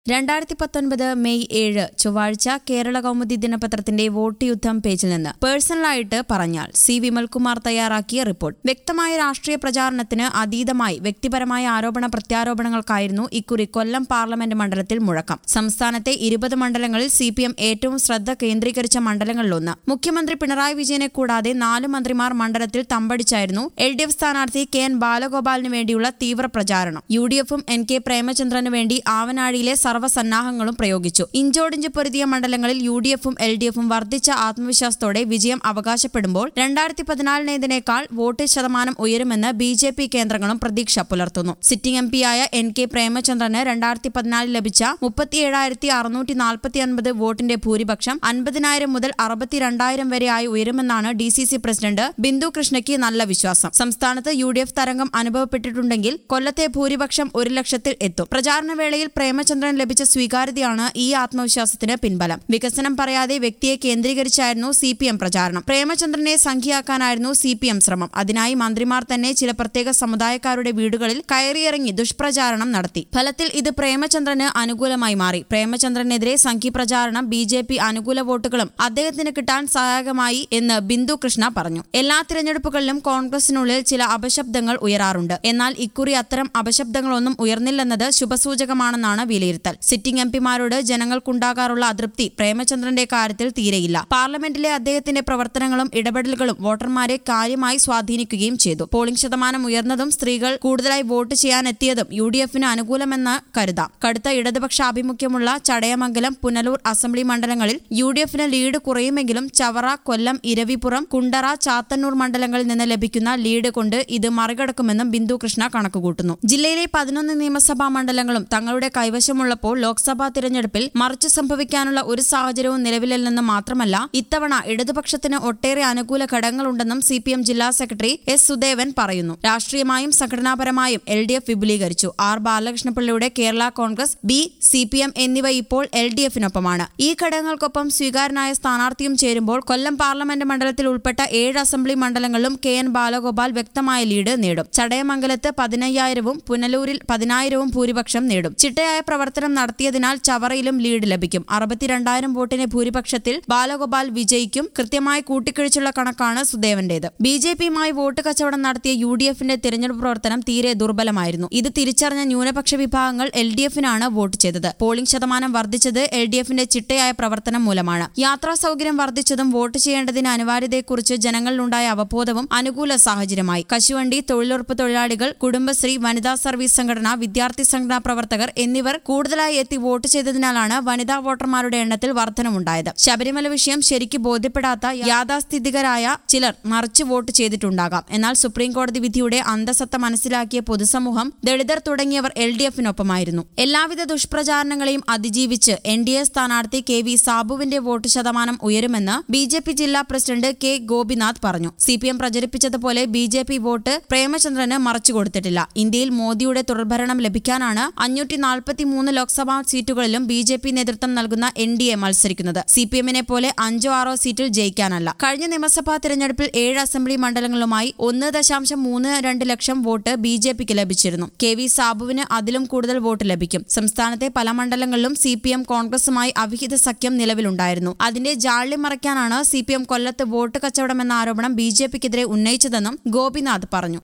രണ്ടായിരത്തി പത്തൊൻപത് മെയ് ഏഴ് ചൊവ്വാഴ്ച കേരള കൗമുദി ദിനപത്രത്തിന്റെ വോട്ട് യുദ്ധം പേജിൽ നിന്ന് പേഴ്സണലായിട്ട് പറഞ്ഞാൽ സി വിമൽകുമാർ തയ്യാറാക്കിയ റിപ്പോർട്ട് വ്യക്തമായ രാഷ്ട്രീയ പ്രചാരണത്തിന് അതീതമായി വ്യക്തിപരമായ ആരോപണ പ്രത്യാരോപണങ്ങൾക്കായിരുന്നു ഇക്കുറി കൊല്ലം പാർലമെന്റ് മണ്ഡലത്തിൽ മുഴക്കം സംസ്ഥാനത്തെ ഇരുപത് മണ്ഡലങ്ങളിൽ സി പി എം ഏറ്റവും ശ്രദ്ധ കേന്ദ്രീകരിച്ച മണ്ഡലങ്ങളിലൊന്ന് മുഖ്യമന്ത്രി പിണറായി വിജയനെ കൂടാതെ നാല് മന്ത്രിമാർ മണ്ഡലത്തിൽ തമ്പടിച്ചായിരുന്നു എൽ ഡി എഫ് സ്ഥാനാർത്ഥി കെ എൻ ബാലഗോപാലിന് വേണ്ടിയുള്ള തീവ്ര പ്രചാരണം യു ഡി എഫും എൻ കെ പ്രേമചന്ദ്രന് വേണ്ടി ആവനാഴിയിലെ സർവ്വസന്നാഹങ്ങളും പ്രയോഗിച്ചു ഇഞ്ചോടിഞ്ച് പൊരുതിയ മണ്ഡലങ്ങളിൽ യു ഡി എഫും എൽ ഡി എഫും വർദ്ധിച്ച ആത്മവിശ്വാസത്തോടെ വിജയം അവകാശപ്പെടുമ്പോൾ രണ്ടായിരത്തി പതിനാലിനേതിനേക്കാൾ വോട്ട് ശതമാനം ഉയരുമെന്ന് ബി ജെ പി കേന്ദ്രങ്ങളും പ്രതീക്ഷ പുലർത്തുന്നു സിറ്റിംഗ് എം പിയായ എൻ കെ പ്രേമചന്ദ്രന് രണ്ടായിരത്തി പതിനാലിൽ ലഭിച്ച മുപ്പത്തിയേഴായിരത്തി അറുന്നൂറ്റി നാൽപ്പത്തി ഒൻപത് വോട്ടിന്റെ ഭൂരിപക്ഷം അൻപതിനായിരം മുതൽ അറുപത്തിരണ്ടായിരം വരെയായി ഉയരുമെന്നാണ് D C C president Bindu കൃഷ്ണയ്ക്ക് നല്ല വിശ്വാസം സംസ്ഥാനത്ത് യു ഡി എഫ് തരംഗം അനുഭവപ്പെട്ടിട്ടുണ്ടെങ്കിൽ കൊല്ലത്തെ ഭൂരിപക്ഷം ഒരു ലക്ഷത്തിൽ എത്തും പ്രചാരണ വേളയിൽ പ്രേമചന്ദ്രൻ ലഭിച്ച സ്വീകാര്യതയാണ് ഈ ആത്മവിശ്വാസത്തിന് പിൻബലം വികസനം പറയാതെ വ്യക്തിയെ കേന്ദ്രീകരിച്ചായിരുന്നു സി പി എം പ്രചാരണം പ്രേമചന്ദ്രനെ സംഖ്യയാക്കാനായിരുന്നു സി പി എം ശ്രമം അതിനായി മന്ത്രിമാർ തന്നെ ചില പ്രത്യേക സമുദായക്കാരുടെ വീടുകളിൽ കയറിയിറങ്ങി ദുഷ്പ്രചാരണം നടത്തി ഫലത്തിൽ ഇത് പ്രേമചന്ദ്രന് അനുകൂലമായി മാറി പ്രേമചന്ദ്രനെതിരെ സംഖ്യപ്രചാരണം ബി ജെ പി അനുകൂല വോട്ടുകളും അദ്ദേഹത്തിന് കിട്ടാൻ സഹായകമായി എന്ന് ബിന്ദു കൃഷ്ണ പറഞ്ഞു എല്ലാ തിരഞ്ഞെടുപ്പുകളിലും കോൺഗ്രസിനുള്ളിൽ ചില അപശബ്ദങ്ങൾ ഉയരാറുണ്ട് എന്നാൽ ഇക്കുറി അത്തരം അപശബ്ദങ്ങളൊന്നും ഉയർന്നില്ലെന്നത് ശുഭസൂചകമാണെന്നാണ് വിലയിരുത്തൽ സിറ്റിംഗ് എം പിമാരോട് ജനങ്ങൾക്കുണ്ടാകാറുള്ള അതൃപ്തി പ്രേമചന്ദ്രന്റെ കാര്യത്തിൽ തീരെയില്ല പാർലമെന്റിലെ അദ്ദേഹത്തിന്റെ പ്രവർത്തനങ്ങളും ഇടപെടലുകളും വോട്ടർമാരെ കാര്യമായി സ്വാധീനിക്കുകയും ചെയ്തു പോളിംഗ് ശതമാനം ഉയർന്നതും സ്ത്രീകൾ കൂടുതലായി വോട്ട് ചെയ്യാനെത്തിയതും യു ഡി എഫിന് അനുകൂലമെന്ന് കരുതാം കടുത്ത ഇടതുപക്ഷ ആഭിമുഖ്യമുള്ള ചടയമംഗലം പുനലൂർ അസംബ്ലി മണ്ഡലങ്ങളിൽ യു ഡി എഫിന് ലീഡ് കുറയുമെങ്കിലും ചവറ കൊല്ലം ഇരവിപുറം കുണ്ടറ ചാത്തന്നൂർ മണ്ഡലങ്ങളിൽ നിന്ന് ലഭിക്കുന്ന ലീഡ് കൊണ്ട് ഇത് മറികടക്കുമെന്നും ബിന്ദു കൃഷ്ണ കണക്കുകൂട്ടുന്നു ജില്ലയിലെ പതിനൊന്ന് നിയമസഭാ മണ്ഡലങ്ങളും തങ്ങളുടെ കൈവശമുള്ളപ്പോൾ ലോക്സഭാ തിരഞ്ഞെടുപ്പിൽ മറിച്ചു സംഭവിക്കാനുള്ള ഒരു സാഹചര്യവും നിലവിലില്ലെന്ന് മാത്രമല്ല ഇത്തവണ ഇടതുപക്ഷത്തിന് ഒട്ടേറെ അനുകൂല ഘടകങ്ങളുണ്ടെന്നും സി പി എം ജില്ലാ സെക്രട്ടറി എസ് സുദേവൻ പറയുന്നു രാഷ്ട്രീയമായും സംഘടനാപരമായും എൽ ഡി എഫ് വിപുലീകരിച്ചു ആർ ബാലകൃഷ്ണപിള്ളയുടെ Kerala Congress B C P M എന്നിവ ഇപ്പോൾ എൽ ഡി എഫിനൊപ്പമാണ് ഈ ഘടകങ്ങൾക്കൊപ്പം സ്വീകാര്യനായ സ്ഥാനാർത്ഥിയും ചേരുമ്പോൾ കൊല്ലം പാർലമെന്റ് മണ്ഡലത്തിൽ ഉൾപ്പെട്ട ഏഴ് അസംബ്ലി മണ്ഡലങ്ങളിലും കെ എൻ ബാലഗോപാൽ വ്യക്തമായ ലീഡ് നേടും ചടയമംഗലത്ത് പതിനയ്യായിരവും പുനലൂരിൽ പതിനായിരവും ഭൂരിപക്ഷം നേടും ചിട്ടയായ പ്രവർത്തനം നടത്തിയതിനാൽ ചവറയിലും ലീഡ് ലഭിക്കും അറുപത്തിരണ്ടായിരം വോട്ടിന്റെ ഭൂരിപക്ഷത്തിൽ ബാലഗോപാൽ വിജയിക്കും കൃത്യമായി കൂട്ടിക്കിഴിച്ചുള്ള കണക്കാണ് സുദേവന്റേത് ബി ജെ പിയുമായി വോട്ട് കച്ചവടം നടത്തിയ യു ഡി എഫിന്റെ തിരഞ്ഞെടുപ്പ് പ്രവർത്തനം തീരെ ദുർബലമായിരുന്നു ഇത് തിരിച്ചറിഞ്ഞ ന്യൂനപക്ഷ വിഭാഗങ്ങൾ എൽ ഡി എഫിനാണ് വോട്ട് ചെയ്തത് പോളിംഗ് ശതമാനം വർദ്ധിച്ചത് എൽ ഡി എഫിന്റെ ചിട്ടയായ പ്രവർത്തനം മൂലമാണ് യാത്രാ സൗകര്യം വർദ്ധിച്ചതും വോട്ട് ചെയ്യേണ്ടതിന് അനിവാര്യതയെക്കുറിച്ച് ജനങ്ങളിലുണ്ടായ അവബോധവും അനുകൂല സാഹചര്യമായി കശുവണ്ടി തൊഴിലുറപ്പ് തൊഴിലാളികൾ കുടുംബശ്രീ വനിതാ സർവീസ് സംഘടന വിദ്യാർത്ഥി സംഘടനാ പ്രവർത്തകർ എന്നിവർ കൂടുതലായി എത്തി വോട്ട് ചെയ്തതിനാലാണ് വനിതാ വോട്ടർമാരുടെ എണ്ണത്തിൽ വർധനമുണ്ടായത് ശബരിമല വിഷയം ശരിക്ക് ബോധ്യപ്പെടാത്ത യാഥാസ്ഥിതികരായ ചിലർ മറിച്ച് വോട്ട് ചെയ്തിട്ടുണ്ടാകാം എന്നാൽ സുപ്രീം കോടതി വിധിയുടെ അന്തസത്ത മനസ്സിലാക്കിയ പൊതുസമൂഹം ദളിതർ തുടങ്ങിയവർ എൽ ഡി എഫിനൊപ്പമായിരുന്നു എല്ലാവിധ ദുഷ്പ്രചാരണങ്ങളെയും അതിജീവിച്ച് എൻ ഡി എ സ്ഥാനാർത്ഥി കെ വി സാബുവിന്റെ വോട്ട് ശതമാനം ഉയരുമെന്ന് ബി ജെ പി ജില്ലാ പ്രസിഡന്റ് കെ ഗോപിനാഥ് പറഞ്ഞു സി പി എം പ്രചരിപ്പിച്ചതുപോലെ ബി ജെ പി വോട്ട് പ്രേമചന്ദ്രന് മറച്ചു കൊടുത്തിട്ടില്ല ഇന്ത്യയിൽ മോദിയുടെ തുടർഭരണം ലഭിക്കാനാണ് അഞ്ഞൂറ്റി നാൽപ്പത്തിമൂന്ന് ലോക്സഭാ സീറ്റുകളിലും ബി ജെ പി നേതൃത്വം നൽകുന്ന എൻ ഡി എ മത്സരിക്കുന്നത് സി പി എമ്മിനെ പോലെ അഞ്ചോ ആറോ സീറ്റിൽ ജയിക്കാനല്ല കഴിഞ്ഞ നിയമസഭാ തെരഞ്ഞെടുപ്പിൽ ഏഴ് അസംബ്ലി മണ്ഡലങ്ങളുമായി ഒന്ന് ദശാംശം മൂന്ന് രണ്ട് ലക്ഷം വോട്ട് ബി ജെ പിക്ക് ലഭിച്ചിരുന്നു കെ വി സാബുവിന് അതിലും കൂടുതൽ വോട്ട് ലഭിക്കും സംസ്ഥാനത്തെ പല മണ്ഡലങ്ങളിലും സി പി എം കോൺഗ്രസുമായി അവിഹിത സഖ്യം നിലവിലുണ്ടായിരുന്നു അതിന്റെ ജാള്യം മറയ്ക്കാനാണ് സി പി എം കൊല്ലത്ത് വോട്ട് കച്ചവടമെന്ന ആരോപണം ബി ജെ പിക്കെതിരെ ഉന്നയിച്ചതെന്നും ഗോപിനാഥ് പറഞ്ഞു